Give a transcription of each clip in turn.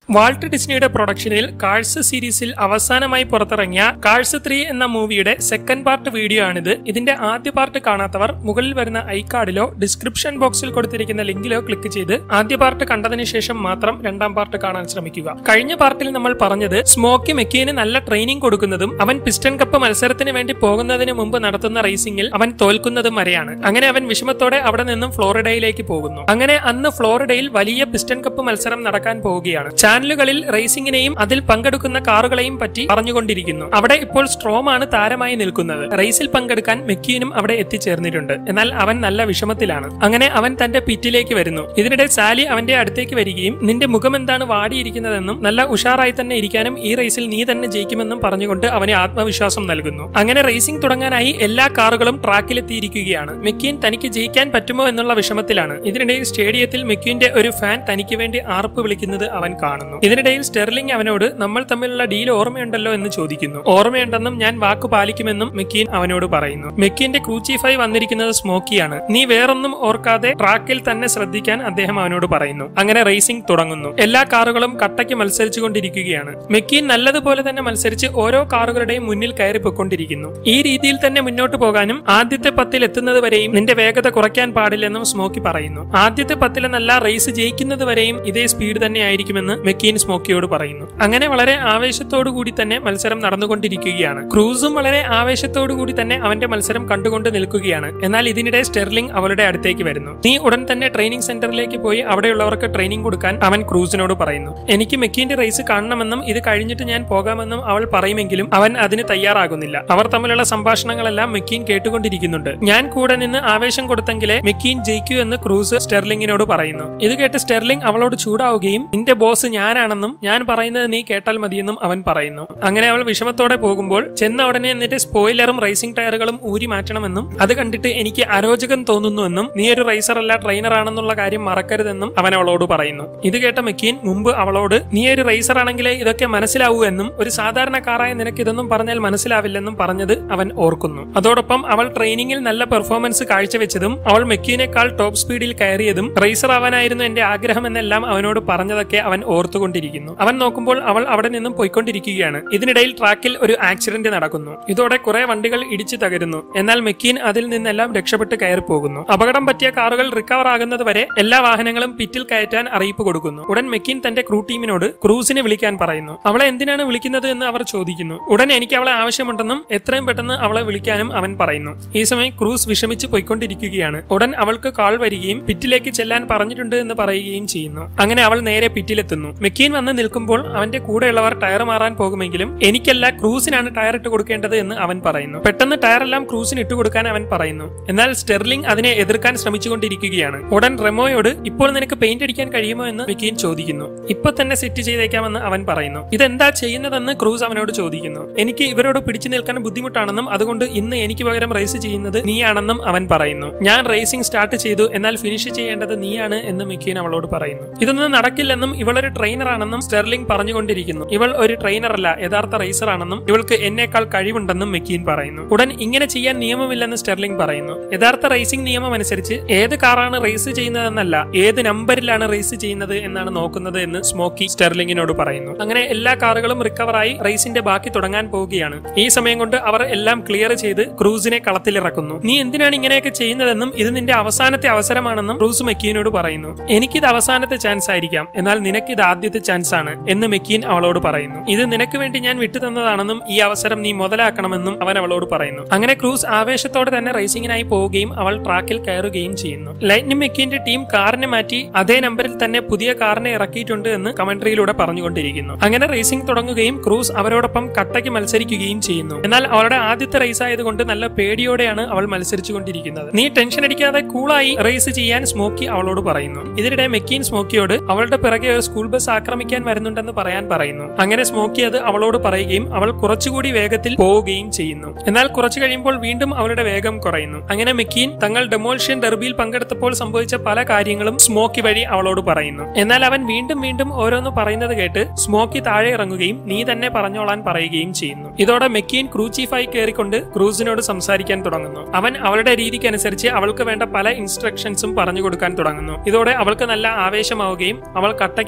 Walt ഡിസ്നിയുടെ പ്രൊഡക്ഷനിൽ cars സീരീസിൽ അവസാനമായി പുറത്തിറങ്ങിയ കാഴ്സ് ത്രീ എന്ന മൂവിയുടെ സെക്കൻഡ് പാർട്ട് വീഡിയോ ആണിത് ഇതിന്റെ ആദ്യ പാർട്ട് കാണാത്തവർ മുകളിൽ വരുന്ന ഐ കാർഡിലോ ഡിസ്ക്രിപ്ഷൻ ബോക്സിൽ കൊടുത്തിരിക്കുന്ന ലിങ്കിലോ ക്ലിക്ക് ചെയ്ത് ആദ്യ പാർട്ട് കണ്ടതിന് ശേഷം മാത്രം രണ്ടാം പാർട്ട് കാണാൻ ശ്രമിക്കുക കഴിഞ്ഞ പാർട്ടിൽ നമ്മൾ പറഞ്ഞത് സ്മോക്കി മെക്കീന് നല്ല ട്രെയിനിങ് കൊടുക്കുന്നതും അവൻ പിസ്റ്റൺ കപ്പ് മത്സരത്തിന് വേണ്ടി പോകുന്നതിന് മുമ്പ് നടത്തുന്ന റേസിംഗിൽ അവൻ തോൽക്കുന്നതും വരെയാണ് അങ്ങനെ അവൻ വിഷമത്തോടെ അവിടെ നിന്നും ഫ്ലോറിഡയിലേക്ക് പോകുന്നു അങ്ങനെ അന്ന് ഫ്ലോറിഡയിൽ വലിയ പിസ്റ്റൺ കപ്പ് മത്സരം നടക്കാൻ പോവുകയാണ് ചാനലുകളിൽ റേസിംഗിനെയും അതിൽ പങ്കെടുക്കുന്ന കാറുകളെയും പറ്റി പറഞ്ഞുകൊണ്ടിരിക്കുന്നു അവിടെ ഇപ്പോൾ സ്ട്രോമാണ് താരമായി നിൽക്കുന്നത് റേസിൽ പങ്കെടുക്കാൻ മെക്കീനും അവിടെ എത്തിച്ചേർന്നിട്ടുണ്ട് എന്നാൽ അവൻ നല്ല വിഷമത്തിലാണ് അങ്ങനെ അവൻ തന്റെ പിറ്റിലേക്ക് വരുന്നു ഇതിനിടെ സാലി അവന്റെ അടുത്തേക്ക് വരികയും നിന്റെ മുഖം എന്താണ് വാടിയിരിക്കുന്നതെന്നും നല്ല ഉഷാറായി തന്നെ ഇരിക്കാനും ഈ റേസിൽ നീ തന്നെ ജയിക്കുമെന്നും പറഞ്ഞുകൊണ്ട് അവന് ആത്മവിശ്വാസം നൽകുന്നു അങ്ങനെ റേസിംഗ് തുടങ്ങാനായി എല്ലാ കാറുകളും ട്രാക്കിലെത്തിയിരിക്കുകയാണ് മെക്കീൻ തനിക്ക് ജയിക്കാൻ പറ്റുമോ എന്നുള്ള വിഷമത്തിലാണ് ഇതിനിടയിൽ സ്റ്റേഡിയത്തിൽ മെക്കീന്റെ ഒരു ഫാൻ തനിക്ക് വേണ്ടി ആർപ്പ് വിളിക്കുന്നത് അവൻ കാണുന്നു ഇതിനിടയിൽ സ്റ്റെർലിംഗ് അവനോട് നമ്മൾ തമ്മിലുള്ള ഡീൽ ഓർമ്മയുണ്ടല്ലോ എന്ന് ചോദിക്കുന്നു ഓർമ്മയുണ്ടെന്നും ഞാൻ വാക്ക് പാലിക്കുമെന്നും മെക്കീൻ അവനോട് പറയുന്നു മെക്കീന്റെ ക്രൂ ചീഫായി വന്നിരിക്കുന്നത് സ്മോക്കിയാണ് നീ വേറൊന്നും ഓർക്കാതെ ട്രാക്കിൽ തന്നെ ശ്രദ്ധിക്കാൻ അദ്ദേഹം അവനോട് പറയുന്നു അങ്ങനെ റേസിംഗ് തുടങ്ങുന്നു എല്ലാ കാറുകളും കട്ടയ്ക്ക് മത്സരിച്ചുകൊണ്ടിരിക്കുകയാണ് മെക്കീൻ നല്ലതുപോലെ തന്നെ മത്സരിച്ച് ഓരോ കാറുകളുടെയും മുന്നിൽ കയറി പൊയ്ക്കൊണ്ടിരിക്കുന്നു ഈ രീതിയിൽ തന്നെ മുന്നോട്ട് പോകാനും ആദ്യത്തെ പത്തിൽ എത്തുന്നത് വരെയും നിന്റെ വേഗത കുറയ്ക്കാൻ പാടില്ലെന്നും സ്മോക്കി പറയുന്നു ആദ്യത്തെ പത്തിലെന്നല്ല റേസ് ജയിക്കുന്നത് വരെയും ഇതേ സ്പീഡ് തന്നെ ആയിരിക്കുമെന്ന് മെക്കീൻ സ്മോക്കിയോട് പറയുന്നു അങ്ങനെ വളരെ ആവേശത്തോടു കൂടി തന്നെ മത്സരം നടന്നുകൊണ്ടിരിക്കുകയാണ് ക്രൂസും വളരെ ആവേശത്തോടു കൂടി തന്നെ അവന്റെ മത്സരം കണ്ടുകൊണ്ട് നിൽക്കുകയാണ് എന്നാൽ ഇതിനിടെ സ്റ്റെർലിംഗ് അവളുടെ അടുത്തേക്ക് വരുന്നു നീ ഉടൻ തന്നെ ട്രെയിനിങ് സെന്ററിലേക്ക് പോയി അവിടെയുള്ളവർക്ക് ട്രെയിനിങ് കൊടുക്കാൻ അവൻ ക്രൂസിനോട് പറയുന്നു എനിക്ക് മെക്കീന്റെ റേസ് കാണണമെന്നും ഇത് കഴിഞ്ഞിട്ട് ഞാൻ പോകാമെന്നും അവൾ പറയുമെങ്കിലും അവൻ അതിന് തയ്യാറാകുന്നില്ല അവർ തമ്മിലുള്ള സംഭാഷണങ്ങളെല്ലാം മെക്കീൻ കേട്ടുകൊണ്ടിരിക്കുന്നുണ്ട് ഞാൻ കൂടെ നിന്ന് ആവേശം കൊടുത്തെങ്കിലേ മെക്കീൻ ജയിക്കൂ എന്ന് ക്രൂസ് സ്റ്റെർലിംഗിനോട് പറയുന്നു ഇത് കേട്ട് സ്റ്റെർലിംഗ് അവളോട് ചൂടാവുകയും നിന്റെ ബോസ് ഞാനാണെന്നും ഞാൻ പറയുന്നത് നീ കേട്ടാൽ മതിയെന്നും അവൻ പറയുന്നു അങ്ങനെ അവൾ വിഷമത്തോടെ പോകുമ്പോൾ ചെന്ന ഉടനെ എന്നിട്ട് സ്പോയിലറും റേസിംഗ് ടയറുകളും ഊരി മാറ്റണമെന്നും അത് കണ്ടിട്ട് എനിക്ക് അരോചകം തോന്നുന്നുവെന്നും നീ ഒരു റേസർ അല്ല ട്രെയിനർ ആണെന്നുള്ള കാര്യം മറക്കരുതെന്നും അവൻ അവളോട് പറയുന്നു ഇത് കേട്ട മെക്കീൻ മുമ്പ് അവളോട് നീ ഒരു റേസർ ആണെങ്കിലേ ഇതൊക്കെ മനസ്സിലാവൂ എന്നും ഒരു സാധാരണക്കാരായ നിനക്ക് ഇതൊന്നും പറഞ്ഞാൽ മനസ്സിലാവില്ലെന്നും പറഞ്ഞത് അവൻ ഓർക്കുന്നു അതോടൊപ്പം അവൾ ട്രെയിനിങ്ങിൽ നല്ല പെർഫോമൻസ് കാഴ്ചവെച്ചതും അവൾ മെക്കീനേക്കാൾ ടോപ്പ് സ്പീഡിൽ കയറിയതും റേസർ ആവാനായിരുന്നു എന്റെ ആഗ്രഹം എന്നെല്ലാം അവനോട് പറഞ്ഞതൊക്കെ അവൻ ഓർത്തുകൊണ്ടിരിക്കുന്നു അവൻ നോക്കുമ്പോൾ അവൾ അവിടെ നിന്നും പോയിക്കൊണ്ടിരിക്കുകയാണ് ഇതിനിടയിൽ ട്രാക്കിൽ ഒരു ആക്സിഡന്റ് നടക്കുന്നു ഇതോടെ കുറെ വണ്ടികൾ ഇടിച്ചു തകരുന്നു എന്നാൽ മെക്കീൻ അതിൽ നിന്നെല്ലാം രക്ഷപ്പെട്ട് കയറി പോകുന്നു അപകടം പറ്റിയ കാറുകൾ റിക്കവർ ആകുന്നത് വരെ എല്ലാ വാഹനങ്ങളും പിറ്റിൽ കയറ്റാൻ അറിയിപ്പ് കൊടുക്കുന്നു ഉടൻ മെക്കീൻ തന്റെ ക്രൂ ടീമിനോട് ക്രൂസിനെ വിളിക്കാൻ പറയുന്നു അവളെ എന്തിനാണ് വിളിക്കുന്നത് എന്ന് അവർ ചോദിക്കുന്നു ഉടൻ എനിക്ക് അവളെ ആവശ്യമുണ്ടെന്നും എത്രയും പെട്ടെന്ന് അവളെ വിളിക്കാനും അവൻ പറയുന്നു ഈ സമയം ക്രൂസ് വിഷമിച്ച് പോയിക്കൊണ്ടിരിക്കുകയാണ് ഉടൻ അവൾക്ക് കാൾ വരികയും പിറ്റിലേക്ക് ചെല്ലാൻ പറഞ്ഞിട്ടുണ്ട് എന്ന് പറയുകയും ചെയ്യുന്നു അങ്ങനെ അവൾ നേരെ പിറ്റിലെത്തുന്നു മെക്കീൻ വന്ന് നിൽക്കുമ്പോൾ അവന്റെ കൂടെയുള്ളവർ ടയർ മാറാൻ പോകുമെങ്കിലും എനിക്കല്ല ക്രൂസിനാണ് ടയർ ഇട്ട് കൊടുക്കേണ്ടത് എന്ന് അവൻ പറയുന്നു പെട്ടെന്ന് ടയർ എല്ലാം ക്രൂസിന് ഇട്ട് കൊടുക്കാൻ അവൻ പറയുന്നു എന്നാൽ സ്റ്റെർലിംഗ് അതിനെ എതിർക്കാൻ ശ്രമിച്ചുകൊണ്ടിരിക്കുകയാണ് ഉടൻ റെമോയോട് ഇപ്പോൾ നിനക്ക് പെയിന്റ് അടിക്കാൻ കഴിയുമോ എന്ന് മെക്കീൻ ചോദിക്കുന്നു ഇപ്പൊ തന്നെ സെറ്റ് ചെയ്തേക്കാമെന്ന് അവൻ പറയുന്നു ഇതെന്താ ചെയ്യുന്നതെന്ന് ക്രൂസ് അവനോട് ചോദിക്കുന്നു എനിക്ക് ഇവരോട് പിടിച്ചു നിൽക്കാൻ ബുദ്ധിമുട്ടാണെന്നും അതുകൊണ്ട് ഇന്ന് എനിക്ക് പകരം റേസ് ചെയ്യുന്നത് നീയാണെന്നും അവൻ പറയുന്നു ഞാൻ റേസിംഗ് സ്റ്റാർട്ട് ചെയ്തു എന്നാൽ ഫിനിഷ് ചെയ്യേണ്ടത് നീയാണ് എന്ന് മെക്കീൻ അവളോട് പറയുന്നു ഇതൊന്നും നടക്കില്ലെന്നും ഇവളൊരു ട്രെയിനർ ആണെന്നും സ്റ്റെർലിംഗ് പറഞ്ഞുകൊണ്ടിരിക്കുന്നു ഇവൾ ഒരു ട്രെയിനർ അല്ല യഥാർത്ഥ റേസർ ആണെന്നും ഇവൾക്ക് എന്നേക്കാൾ കഴിവുണ്ടെന്നും മെക്കീൻ പറയുന്നു ഉടൻ ഇങ്ങനെ ചെയ്യാൻ നിയമമില്ലെന്ന് സ്റ്റെർലിംഗ് പറയുന്നു യഥാർത്ഥ റേസിംഗ് നിയമം അനുസരിച്ച് ഏത് കാറാണ് റേസ് ചെയ്യുന്നതെന്നല്ല ഏത് നമ്പറിലാണ് റേസ് ചെയ്യുന്നത് എന്നാണ് നോക്കുന്നത് എന്ന് സ്മോക്കി സ്റ്റെർലിംഗിനോട് പറയുന്നു അങ്ങനെ എല്ലാ കാറുകളും റിക്കവറായി റേസിന്റെ ബാക്കി തുടങ്ങാൻ പോവുകയാണ് ഈ സമയം കൊണ്ട് അവർ എല്ലാം ക്ലിയർ ചെയ്ത് ക്രൂസിനെ കളത്തിലിറക്കുന്നു നീ എന്തിനാണ് ഇങ്ങനെയൊക്കെ ചെയ്യുന്നതെന്നും ഇത് നിന്റെ അവസാനത്തെ അവസരമാണെന്നും ക്രൂസ് മെക്കീനോട് പറയുന്നു എനിക്കിത് അവസാനത്തെ ചാൻസ് ആയിരിക്കാം എന്നാൽ നിനക്ക് ഇത് ആദ്യത്തെ ചാൻസ് ആണ് എന്ന് മെക്കീൻ അവളോട് പറയുന്നു ഇത് നിനക്ക് വേണ്ടി ഞാൻ വിട്ടു തന്നതാണെന്നും ഈ അവസരം നീ മുതലാക്കണമെന്നും അവൻ അവളോട് പറയുന്നു അങ്ങനെ ക്രൂസ് ആവേശത്തോടെ തന്നെ റേസിംഗിനായി പോവുകയും അവൾ ട്രാക്കിൽ കയറുകയും ചെയ്യുന്നു ലൈറ്റ്നിം മെക്കീന്റെ ടീം കാറിനെ മാറ്റി അതേ നമ്പറിൽ തന്നെ പുതിയ കാറിനെ ഇറക്കിയിട്ടുണ്ട് എന്ന് കമന്ററിയിലൂടെ പറഞ്ഞുകൊണ്ടിരിക്കുന്നു അങ്ങനെ റേസിംഗ് തുടങ്ങുകയും ക്രൂസ് അവരോടൊപ്പം കട്ടയ്ക്ക് മത്സരിക്കുകയും ചെയ്യുന്നു എന്നാൽ അവളുടെ ആദ്യത്തെ റേസ് ആയതുകൊണ്ട് നല്ല പേടിയോടെയാണ് അവൾ മത്സരിച്ചുകൊണ്ടിരിക്കുന്നത് നീ ടെൻഷൻ അടിക്കാതെ കൂളായി റേസ് ചെയ്യാൻ സ്മോക്കി അവളോട് പറയുന്നു ഇതിനിടെ മെക്കീൻ സ്മോക്കിയോട് അവളുടെ പിറകെ ഒരു സ്കൂൾ ബസ് ആക്രമിക്കാൻ വരുന്നുണ്ടെന്ന് പറയാൻ പറയുന്നു അങ്ങനെ സ്മോക്കി അത് അവളോട് പറയുകയും അവൾ കുറച്ചുകൂടി വേഗത്തിൽ പോവുകയും ചെയ്യുന്നു എന്നാൽ കുറച്ചു കഴിയുമ്പോൾ വീണ്ടും അവളുടെ വേഗം കുറയുന്നു അങ്ങനെ മെക്കീൻ തങ്ങൾ ഡെമോൾഷ്യൻ ഡെർബിയിൽ പങ്കെടുത്തപ്പോൾ സംഭവിച്ച പല കാര്യങ്ങളും സ്മോക്കി വഴി അവളോട് പറയുന്നു എന്നാൽ അവൻ വീണ്ടും വീണ്ടും ഓരോന്ന് പറയുന്നത് കേട്ട് സ്മോക്കി താഴെ ഇറങ്ങുകയും നീ തന്നെ പറഞ്ഞോളാൻ പറയുകയും ചെയ്യുന്നു ഇതോടെ മെക്കീൻ ക്രൂ ചീഫായി കയറിക്കൊണ്ട് ക്രൂസിനോട് സംസാരിക്കാൻ തുടങ്ങുന്നു അവൻ അവളുടെ രീതിക്കനുസരിച്ച് അവൾക്ക് വേണ്ട പല ഇൻസ്ട്രക്ഷൻസും പറഞ്ഞു കൊടുക്കാൻ തുടങ്ങുന്നു ഇതോടെ അവൾക്ക് നല്ല ആവേശമാവുകയും അവൾ കട്ടയ്ക്ക് മത്സരിക്കുകയും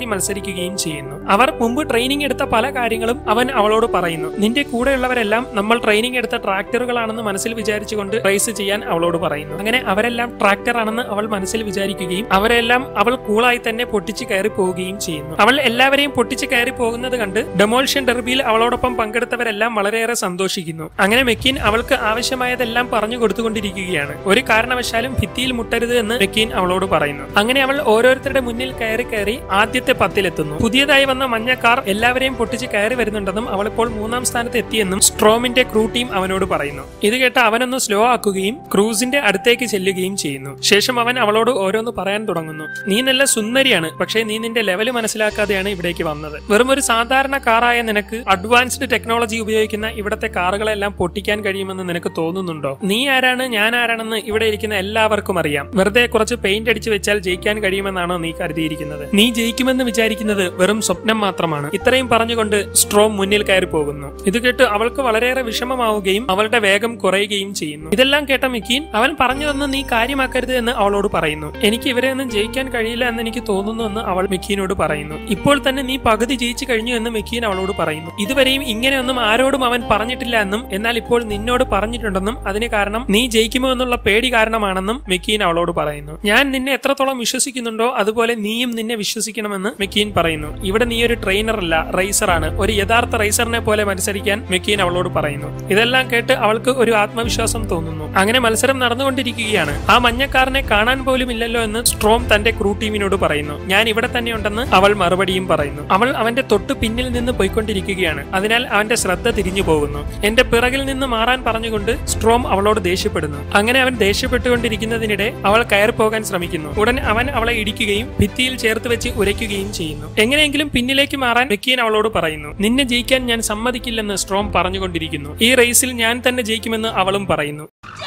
സംസാരിക്കുകയും ചെയ്യുന്നു അവർ മുമ്പ് ട്രെയിനിങ് എടുത്ത പല കാര്യങ്ങളും അവൻ അവളോട് പറയുന്നു നിന്റെ കൂടെയുള്ളവരെല്ലാം നമ്മൾ ട്രെയിനിങ് എടുത്ത ട്രാക്ടറുകളാണെന്ന് മനസ്സിൽ വിചാരിച്ചുകൊണ്ട് റേസ് ചെയ്യാൻ അവളോട് പറയുന്നു അങ്ങനെ അവരെല്ലാം ട്രാക്ടർ ആണെന്ന് അവൾ മനസ്സിൽ വിചാരിക്കുകയും അവരെല്ലാം അവൾ കൂളായി തന്നെ പൊട്ടിച്ച് കയറി പോവുകയും ചെയ്യുന്നു അവൾ എല്ലാവരെയും പൊട്ടിച്ച് കയറി പോകുന്നത് കണ്ട് ഡെമോൾഷൻ ഡെർബിയിൽ അവളോടൊപ്പം പങ്കെടുത്തവരെല്ലാം വളരെയേറെ സന്തോഷിക്കുന്നു അങ്ങനെ മെക്കീൻ അവൾക്ക് ആവശ്യമായതെല്ലാം പറഞ്ഞു കൊടുത്തുകൊണ്ടിരിക്കുകയാണ് ഒരു കാരണവശാലും ഭിത്തിയിൽ മുട്ടരുത് എന്ന് മെക്കീൻ അവളോട് പറയുന്നു അങ്ങനെ അവൾ ഓരോരുത്തരുടെ മുന്നിൽ കയറി കയറി ആദ്യത്തെ പത്തിലെത്തുന്നു പുതിയതായി വന്ന മഞ്ഞ കാർ എല്ലാവരെയും പൊട്ടിച്ച് കയറി വരുന്നുണ്ടെന്നും അവൾ ഇപ്പോൾ മൂന്നാം സ്ഥാനത്ത് എത്തിയെന്നും സ്ട്രോമിന്റെ ക്രൂ ടീം അവനോട് പറയുന്നു ഇത് കേട്ട് അവനൊന്ന് സ്ലോ ആക്കുകയും ക്രൂസിന്റെ അടുത്തേക്ക് ചെല്ലുകയും ചെയ്യുന്നു ശേഷം അവൻ അവളോട് ഓരോന്ന് പറയാൻ തുടങ്ങുന്നു നീ നല്ല സുന്ദരിയാണ് പക്ഷേ നീ നിന്റെ ലെവല് മനസ്സിലാക്കാതെയാണ് ഇവിടേക്ക് വന്നത് വെറും ഒരു സാധാരണ കാറായ നിനക്ക് അഡ്വാൻസ്ഡ് ടെക്നോളജി ഉപയോഗിക്കുന്ന ഇവിടത്തെ കാറുകളെല്ലാം പൊട്ടിക്കാൻ കഴിയുമെന്ന് നിനക്ക് തോന്നുന്നുണ്ടോ നീ ആരാണ് ഞാൻ ആരാണെന്ന് ഇവിടെ ഇരിക്കുന്ന എല്ലാവർക്കും അറിയാം വെറുതെ കുറച്ച് പെയിന്റ് അടിച്ചു വെച്ചാൽ ജയിക്കാൻ കഴിയുമെന്നാണോ നീ കരുതിയിരിക്കുന്നത് നീ ജയിക്കുമെന്ന് വിചാരിക്കുന്നത് വെറും സ്വപ്നം മാത്രമാണ് ഇത്രയും പറഞ്ഞുകൊണ്ട് സ്ട്രോം മുന്നിൽ കയറി പോകുന്നു ഇത് കേട്ട് അവൾക്ക് വളരെയേറെ വിഷമമാവുകയും അവളുടെ വേഗം കുറയുകയും ചെയ്യുന്നു ഇതെല്ലാം കേട്ട മിക്കീൻ അവൻ പറഞ്ഞതൊന്നും നീ കാര്യമാക്കരുത് എന്ന് അവളോട് പറയുന്നു എനിക്ക് ഇവരെ ഒന്നും ജയിക്കാൻ കഴിയില്ല എന്ന് എനിക്ക് തോന്നുന്നു എന്ന് അവൾ മിക്കീനോട് പറയുന്നു ഇപ്പോൾ തന്നെ നീ പകുതി ജയിച്ചു കഴിഞ്ഞു എന്ന് മിക്കീൻ അവളോട് പറയുന്നു ഇതുവരെയും ഇങ്ങനെയൊന്നും ആരോടും അവൻ പറഞ്ഞിട്ടില്ല എന്നും എന്നാൽ ഇപ്പോൾ നിന്നോട് പറഞ്ഞിട്ടുണ്ടെന്നും അതിന് കാരണം നീ ജയിക്കുമോ എന്നുള്ള പേടി കാരണമാണെന്നും മെക്കീൻ അവളോട് പറയുന്നു ഞാൻ നിന്നെ എത്രത്തോളം വിശ്വസിക്കുന്നുണ്ടോ അതുപോലെ നീയും നിന്നെ വിശ്വസിക്കണമെന്ന് മെക്കീൻ പറയുന്നു ഇവിടെ നീ ഒരു ട്രെയിനർ അല്ല റൈസറാണ് ഒരു യഥാർത്ഥ റൈസറിനെ പോലെ മത്സരിക്കാൻ മെക്കീൻ അവളോട് പറയുന്നു ഇതെല്ലാം കേട്ട് അവൾക്ക് ഒരു ആത്മവിശ്വാസം തോന്നുന്നു അങ്ങനെ മത്സരം നടന്നുകൊണ്ടിരിക്കുകയാണ് ആ മഞ്ഞക്കാരനെ കാണാൻ പോലും ഇല്ലല്ലോ എന്ന് സ്ട്രോം തന്റെ ക്രൂ ടീമിനോട് പറയുന്നു ഞാൻ ഇവിടെ തന്നെ ഉണ്ടെന്ന് അവൾ മറുപടിയും പറയുന്നു അവൾ അവന്റെ തൊട്ടു പിന്നിൽ നിന്ന് പോയിക്കൊണ്ടിരിക്കുകയാണ് അതിനാൽ അവന്റെ ശ്രദ്ധ തിരിഞ്ഞു പോകുന്നു എന്റെ പിറകിൽ നിന്ന് മാറാൻ പറഞ്ഞുകൊണ്ട് സ്ട്രോം അവളോട് ദേഷ്യപ്പെടുന്നു അങ്ങനെ അവൻ ദേഷ്യപ്പെട്ടുകൊണ്ടിരിക്കുന്നതിനിടെ അവൾ കയറി പോകാൻ ശ്രമിക്കുന്നു ഉടൻ അവൻ അവളെ ഇടിക്കുകയും ഭിത്തിയിൽ ചേർത്ത് വെച്ച് ഉരയ്ക്കുകയും ചെയ്യുന്നു എങ്ങനെയെങ്കിലും പിന്നിലേക്ക് മാറാൻ മെക്കീൻ അവളോട് പറയുന്നു നിന്നെ ജയിക്കാൻ ഞാൻ സമ്മതിക്കില്ലെന്ന് സ്ട്രോം പറഞ്ഞുകൊണ്ടിരിക്കുന്നു ഈ റേസിൽ ഞാൻ തന്നെ ജയിക്കുമെന്ന് അവളും പറയുന്നു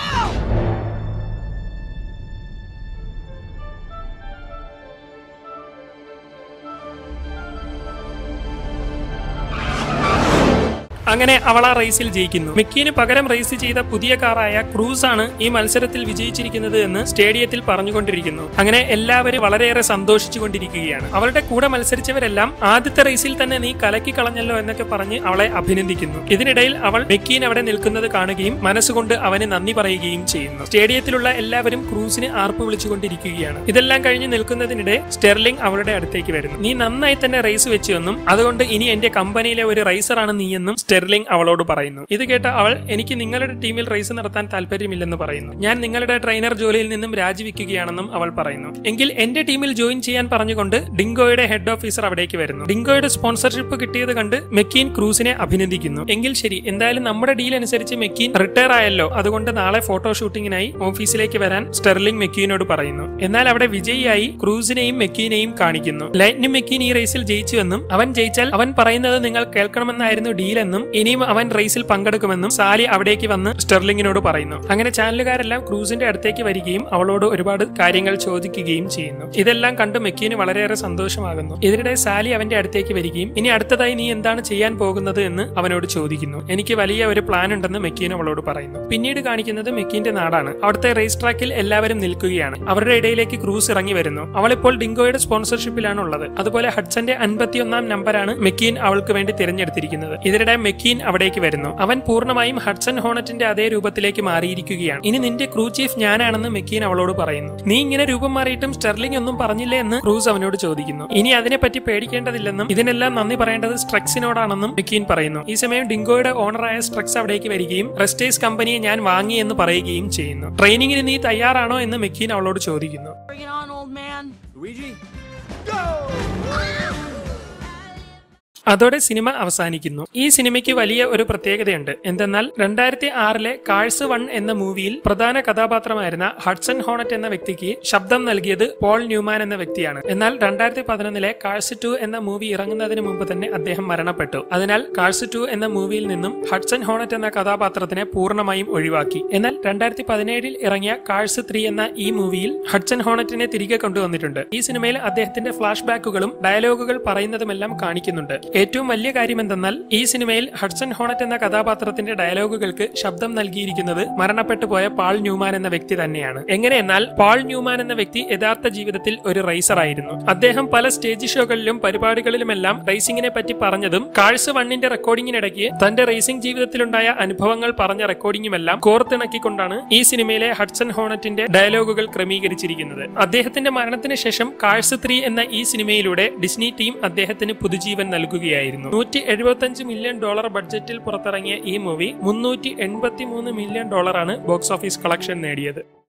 അങ്ങനെ അവൾ ആ റേസിൽ ജയിക്കുന്നു മിക്കീന് പകരം റേസ് ചെയ്ത പുതിയ കാറായ ക്രൂസ് ആണ് ഈ മത്സരത്തിൽ വിജയിച്ചിരിക്കുന്നത് എന്ന് സ്റ്റേഡിയത്തിൽ പറഞ്ഞുകൊണ്ടിരിക്കുന്നു അങ്ങനെ എല്ലാവരും വളരെയേറെ സന്തോഷിച്ചുകൊണ്ടിരിക്കുകയാണ് അവളുടെ കൂടെ മത്സരിച്ചവരെല്ലാം ആദ്യത്തെ റേസിൽ തന്നെ നീ കലക്കി കളഞ്ഞല്ലോ എന്നൊക്കെ പറഞ്ഞ് അവളെ അഭിനന്ദിക്കുന്നു ഇതിനിടയിൽ അവൾ മെക്കീൻ അവിടെ നിൽക്കുന്നത് കാണുകയും മനസ്സുകൊണ്ട് അവന് നന്ദി പറയുകയും ചെയ്യുന്നു സ്റ്റേഡിയത്തിലുള്ള എല്ലാവരും ക്രൂസിന് ആർപ്പ് വിളിച്ചുകൊണ്ടിരിക്കുകയാണ് ഇതെല്ലാം കഴിഞ്ഞ് നിൽക്കുന്നതിനിടെ സ്റ്റെർലിംഗ് അവളുടെ അടുത്തേക്ക് വരുന്നു നീ നന്നായി തന്നെ റേസ് വെച്ചുവെന്നും അതുകൊണ്ട് ഇനി എന്റെ കമ്പനിയിലെ ഒരു റൈസറാണ് നീയെന്നും സ്റ്റെർലിംഗ് അവളോട് പറയുന്നു ഇത് കേട്ട അവൾ എനിക്ക് നിങ്ങളുടെ ടീമിൽ റേസ് നടത്താൻ താല്പര്യമില്ലെന്ന് പറയുന്നു ഞാൻ നിങ്ങളുടെ ട്രെയിനർ ജോലിയിൽ നിന്നും രാജിവെക്കുകയാണെന്നും അവൾ പറയുന്നു എങ്കിൽ എന്റെ ടീമിൽ ജോയിൻ ചെയ്യാൻ പറഞ്ഞുകൊണ്ട് ഡിങ്കോയുടെ ഹെഡ് ഓഫീസർ അവിടേക്ക് വരുന്നു ഡിങ്കോയുടെ സ്പോൺസർഷിപ്പ് കിട്ടിയത് കണ്ട് മെക്കീൻ ക്രൂസിനെ അഭിനന്ദിക്കുന്നു എങ്കിൽ ശരി എന്തായാലും നമ്മുടെ ഡീൽ അനുസരിച്ച് മെക്കീൻ റിട്ടയർ ആയല്ലോ അതുകൊണ്ട് നാളെ ഫോട്ടോ ഷൂട്ടിങ്ങിനായി ഓഫീസിലേക്ക് വരാൻ സ്റ്റെർലിംഗ് മെക്കീനോട് പറയുന്നു എന്നാൽ അവിടെ വിജയിയായി ക്രൂസിനെയും മെക്കീനെയും കാണിക്കുന്നു ലൈറ്റ്നും മെക്കീൻ ഈ റേസിൽ ജയിച്ചുവെന്നും അവൻ ജയിച്ചാൽ അവൻ പറയുന്നത് നിങ്ങൾ കേൾക്കണമെന്നായിരുന്നു ഡീലെന്നും ഇനിയും അവൻ റേസിൽ പങ്കെടുക്കുമെന്നും സാലി അവിടേക്ക് വന്ന് സ്റ്റെർലിംഗിനോട് പറയുന്നു അങ്ങനെ ചാനലുകാരെല്ലാം ക്രൂസിന്റെ അടുത്തേക്ക് വരികയും അവളോട് ഒരുപാട് കാര്യങ്ങൾ ചോദിക്കുകയും ചെയ്യുന്നു ഇതെല്ലാം കണ്ട് മെക്കീന് വളരെയേറെ സന്തോഷമാകുന്നു ഇതിനിടെ സാലി അവന്റെ അടുത്തേക്ക് വരികയും ഇനി അടുത്തതായി നീ എന്താണ് ചെയ്യാൻ പോകുന്നത് എന്ന് അവനോട് ചോദിക്കുന്നു എനിക്ക് വലിയ ഒരു പ്ലാൻ ഉണ്ടെന്ന് മെക്കീൻ അവളോട് പറയുന്നു പിന്നീട് കാണിക്കുന്നത് മെക്കീന്റെ നാടാണ് അവിടുത്തെ റേസ് ട്രാക്കിൽ എല്ലാവരും നിൽക്കുകയാണ് അവരുടെ ഇടയിലേക്ക് ക്രൂസ് ഇറങ്ങി വരുന്നു അവളിപ്പോൾ ഡിങ്കോയുടെ സ്പോൺസർഷിപ്പിലാണ് ഉള്ളത് അതുപോലെ ഹഡ്സന്റെ അൻപത്തിയൊന്നാം നമ്പറാണ് മെക്കീൻ അവൾക്ക് വേണ്ടി തിരഞ്ഞെടുത്തിരിക്കുന്നത് ഇതിനിടെ മെക്കീൻ അവിടേക്ക് വരുന്നു അവൻ പൂർണ്ണമായും ഹഡ്സൺ ഹോണറ്റിന്റെ അതേ രൂപത്തിലേക്ക് മാറിയിരിക്കുകയാണ് ഇനി നിന്റെ ക്രൂ ചീഫ് ഞാനാണെന്ന് മെക്കീൻ അവളോട് പറയുന്നു നീ ഇങ്ങനെ രൂപം മാറിയിട്ടും സ്റ്റെർലിംഗ് ഒന്നും പറഞ്ഞില്ലേ എന്ന് ക്രൂസ് അവനോട് ചോദിക്കുന്നു ഇനി അതിനെപ്പറ്റി പേടിക്കേണ്ടതില്ലെന്നും ഇതിനെല്ലാം നന്ദി പറയേണ്ടത് സ്ട്രക്സിനോടാണെന്നും മെക്കീൻ പറയുന്നു ഈ സമയം ഡിങ്കോയുടെ ഓണറായ സ്ട്രക്സ് അവിടേക്ക് വരികയും റെസ്റ്റേഴ്സ് കമ്പനിയെ ഞാൻ വാങ്ങി എന്ന് പറയുകയും ചെയ്യുന്നു ട്രെയിനിങ്ങിന് നീ തയ്യാറാണോ എന്ന് മെക്കീൻ അവളോട് ചോദിക്കുന്നു Bring it on, old man. Luigi? അതോടെ സിനിമ അവസാനിക്കുന്നു ഈ സിനിമയ്ക്ക് വലിയ ഒരു പ്രത്യേകതയുണ്ട് എന്തെന്നാൽ രണ്ടായിരത്തി ആറിലെ കാഴ്സ് വൺ എന്ന മൂവിയിൽ പ്രധാന കഥാപാത്രമായിരുന്ന ഹഡ്സൺ ഹോണറ്റ് എന്ന വ്യക്തിക്ക് ശബ്ദം നൽകിയത് പോൾ ന്യൂമാൻ എന്ന വ്യക്തിയാണ് എന്നാൽ രണ്ടായിരത്തി പതിനൊന്നിലെ കാഴ്സ് ടു എന്ന മൂവി ഇറങ്ങുന്നതിന് മുമ്പ് തന്നെ അദ്ദേഹം മരണപ്പെട്ടു അതിനാൽ കാഴ്സ് ടു എന്ന മൂവിയിൽ നിന്നും ഹഡ്സൺ ഹോണറ്റ് എന്ന കഥാപാത്രത്തിനെ പൂർണ്ണമായും ഒഴിവാക്കി എന്നാൽ രണ്ടായിരത്തി പതിനേഴിൽ ഇറങ്ങിയ കാഴ്സ് ത്രീ എന്ന ഈ മൂവിയിൽ ഹഡ്സൺ ഹോണറ്റിനെ തിരികെ കൊണ്ടുവന്നിട്ടുണ്ട് ഈ സിനിമയിൽ അദ്ദേഹത്തിന്റെ ഫ്ലാഷ് ബാക്കുകളും ഡയലോഗുകൾ പറയുന്നതുമെല്ലാം കാണിക്കുന്നുണ്ട് ഏറ്റവും വലിയ കാര്യം എന്തെന്നാൽ ഈ സിനിമയിൽ ഹഡ്സൺ ഹോണറ്റ് എന്ന കഥാപാത്രത്തിന്റെ ഡയലോഗുകൾക്ക് ശബ്ദം നൽകിയിരിക്കുന്നത് മരണപ്പെട്ടു പോയ പാൾ ന്യൂമാൻ എന്ന വ്യക്തി തന്നെയാണ് എങ്ങനെയെന്നാൽ പാൾ ന്യൂമാൻ എന്ന വ്യക്തി യഥാർത്ഥ ജീവിതത്തിൽ ഒരു റൈസർ ആയിരുന്നു അദ്ദേഹം പല സ്റ്റേജ് ഷോകളിലും പരിപാടികളിലുമെല്ലാം റേസിംഗിനെ പറ്റി പറഞ്ഞതും കാഴ്സ് വണ്ണിന്റെ റെക്കോർഡിംഗിനിടയ്ക്ക് തന്റെ റേസിംഗ് ജീവിതത്തിലുണ്ടായ അനുഭവങ്ങൾ പറഞ്ഞ റെക്കോർഡിംഗുമെല്ലാം കോർത്തിണക്കിക്കൊണ്ടാണ് ഈ സിനിമയിലെ ഹഡ്സൺ ഹോണറ്റിന്റെ ഡയലോഗുകൾ ക്രമീകരിച്ചിരിക്കുന്നത് അദ്ദേഹത്തിന്റെ മരണത്തിന് ശേഷം കാഴ്സ് ത്രീ എന്ന ഈ സിനിമയിലൂടെ ഡിസ്നി ടീം അദ്ദേഹത്തിന് പുതുജീവൻ നൽകുകയായിരുന്നു നൂറ്റി എഴുപത്തി മില്യൺ ഡോളർ ബഡ്ജറ്റിൽ പുറത്തിറങ്ങിയ ഈ മൂവി മുന്നൂറ്റി എൺപത്തി മൂന്ന് മില്യൺ ഡോളറാണ് ബോക്സ് ഓഫീസ് കളക്ഷൻ നേടിയത്